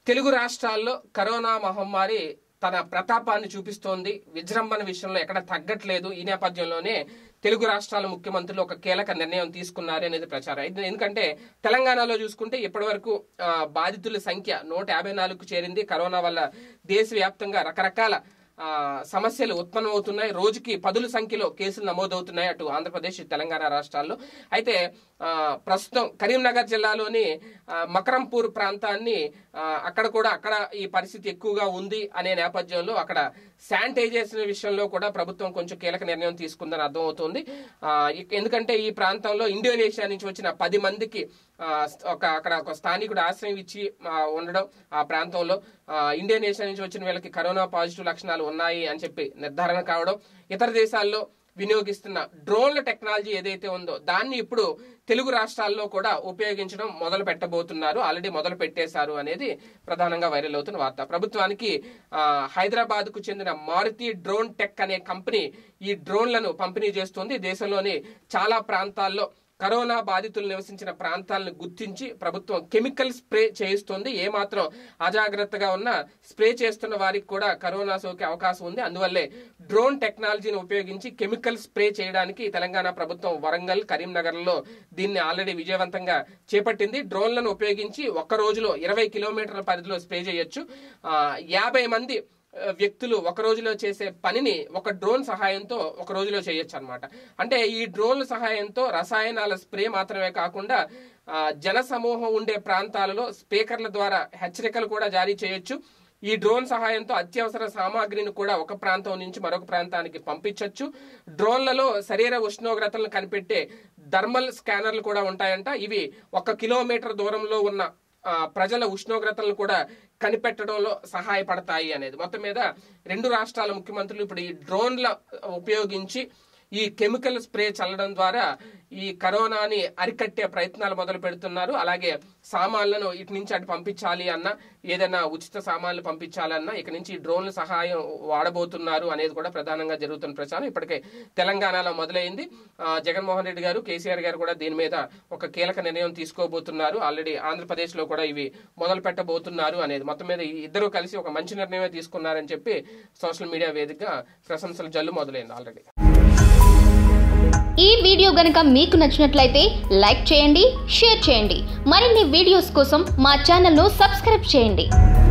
తెలుగు రాష్ట్రాల్లో కరోనా మహమ్మారి తన ప్రతాపాన్ని చూపిస్తోంది విజృంభణ విషయంలో ఎక్కడ తగ్గట్లేదు ఈ నేపథ్యంలోనే తెలుగు రాష్ట్రాల ముఖ్యమంత్రులు ఒక కీలక నిర్ణయం తీసుకున్నారు అనేది ప్రచారం అయితే ఎందుకంటే తెలంగాణలో చూసుకుంటే ఇప్పటివరకు ఆ, బాధితుల సంఖ్య నూట యాభై నాలుగుకు చేరింది కరోనా వల్ల దేశవ్యాప్తంగా రకరకాల ఆ, సమస్యలు ఉత్పన్నమవుతున్నాయి రోజుకి పదుల సంఖ్యలో కేసులు నమోదవుతున్నాయి అటు ఆంధ్రప్రదేశ్ ఇటు తెలంగాణ రాష్ట్రాల్లో అయితే ఆ, ప్రస్తుతం కరీంనగర్ జిల్లాలోని ఆ, మకరంపూర్ ప్రాంతాన్ని ఆ, అక్కడ కూడా అక్కడ ఈ పరిస్థితి ఎక్కువగా ఉంది అనే నేపథ్యంలో అక్కడ శానిటైజేషన్ విషయంలో కూడా ప్రభుత్వం కొంచెం కీలక నిర్ణయం తీసుకుందని అర్థమవుతుంది ఆ, ఇక- ఎందుకంటే ఈ ప్రాంతంలో ఇండోనేషియా నుంచి వచ్చిన పది మందికి ఆ, ఒక అక్కడ ఒక స్థానికుడు ఆశ్రయం ఇచ్చి ఆ, ఉండడం ఆ ప్రాంతంలో ఆ, ఇండోనేషియా నుంచి వచ్చిన వీళ్ళకి కరోనా పాజిటివ్ లక్షణాలు ఉన్నాయి అని చెప్పి నిర్ధారణ కావడం ఇతర దేశాల్లో వినియోగిస్తున్న డ్రోన్ల టెక్నాలజీ ఏదైతే ఉందో దాన్ని ఇప్పుడు తెలుగు రాష్ట్రాల్లో కూడా ఉపయోగించడం మొదలు పెట్టబోతున్నారు ఆల్రెడీ మొదలు పెట్టేశారు అనేది ప్రధానంగా వైరల్ అవుతున్న వార్త ప్రభుత్వానికి హైదరాబాద్ కు చెందిన మారుతి డ్రోన్ టెక్ అనే కంపెనీ ఈ డ్రోన్లను పంపిణీ చేస్తుంది దేశంలోని చాలా ప్రాంతాల్లో కరోనా బాధితులు నివసించిన ప్రాంతాలను గుర్తించి ప్రభుత్వం కెమికల్ స్ప్రే చేయిస్తుంది ఏమాత్రం అజాగ్రత్తగా ఉన్న స్ప్రే చేస్తున్న వారికి కూడా కరోనా సోకే అవకాశం ఉంది అందువల్లే డ్రోన్ టెక్నాలజీని ఉపయోగించి కెమికల్ స్ప్రే చేయడానికి తెలంగాణ ప్రభుత్వం వరంగల్ కరీంనగర్లో దీన్ని ఆల్రెడీ విజయవంతంగా చేపట్టింది డ్రోన్లను ఉపయోగించి ఒక్క రోజులో ఇరవై కిలోమీటర్ల పరిధిలో స్ప్రే చేయొచ్చు ఆ, యాభై మంది ఆ, వ్యక్తులు ఒక రోజులో చేసే పనిని ఒక డ్రోన్ సహాయంతో ఒక రోజులో చేయొచ్చు అనమాట అంటే ఈ డ్రోన్ల సహాయంతో రసాయనాల స్ప్రే మాత్రమే కాకుండా ఆ, జన సమూహం ఉండే ప్రాంతాలలో స్పీకర్ల ద్వారా హెచ్చరికలు కూడా జారీ చేయొచ్చు ఈ డ్రోన్ సహాయంతో అత్యవసర సామాగ్రిని కూడా ఒక ప్రాంతం నుంచి మరొక ప్రాంతానికి పంపించవచ్చు డ్రోన్లలో శరీర ఉష్ణోగ్రతలను కనిపెట్టే థర్మల్ స్కానర్లు కూడా ఉంటాయంట ఇవి ఒక కిలోమీటర్ దూరంలో ఉన్న ఆ, ప్రజల ఉష్ణోగ్రతలను కూడా కనిపెట్టడంలో సహాయపడతాయి అనేది మొత్తం మీద రెండు రాష్ట్రాల ముఖ్యమంత్రులు ఇప్పుడు ఈ డ్రోన్ల ఉపయోగించి ఈ కెమికల్ స్ప్రే చల్లడం ద్వారా ఈ కరోనాని అరికట్టే ప్రయత్నాలు మొదలు పెడుతున్నారు అలాగే సామాన్లను ఇటు నుంచి అటు పంపించాలి అన్న ఏదైనా ఉచిత సామాన్లు పంపించాలన్నా ఇక నుంచి ఈ డ్రోన్ల సహాయం వాడబోతున్నారు అనేది కూడా ప్రధానంగా జరుగుతున్న ప్రచారం ఇప్పటికే తెలంగాణలో మొదలైంది ఆ, జగన్మోహన్ రెడ్డి గారు కేసీఆర్ గారు కూడా దీని మీద ఒక కీలక నిర్ణయం తీసుకోబోతున్నారు ఆల్రెడీ ఆంధ్రప్రదేశ్ లో కూడా ఇవి మొదలు పెట్టబోతున్నారు అనేది మొత్తం మీద ఈ ఇద్దరు కలిసి ఒక మంచి నిర్ణయమే తీసుకున్నారని చెప్పి సోషల్ మీడియా వేదికగా ప్రశంసలు జల్లు మొదలైంది ఆల్రెడీ ఈ వీడియో గనుక మీకు నచ్చినట్లయితే లైక్ చేయండి షేర్ చేయండి మరిన్ని వీడియోస్ కోసం మా ఛానల్ను సబ్స్క్రైబ్ చేయండి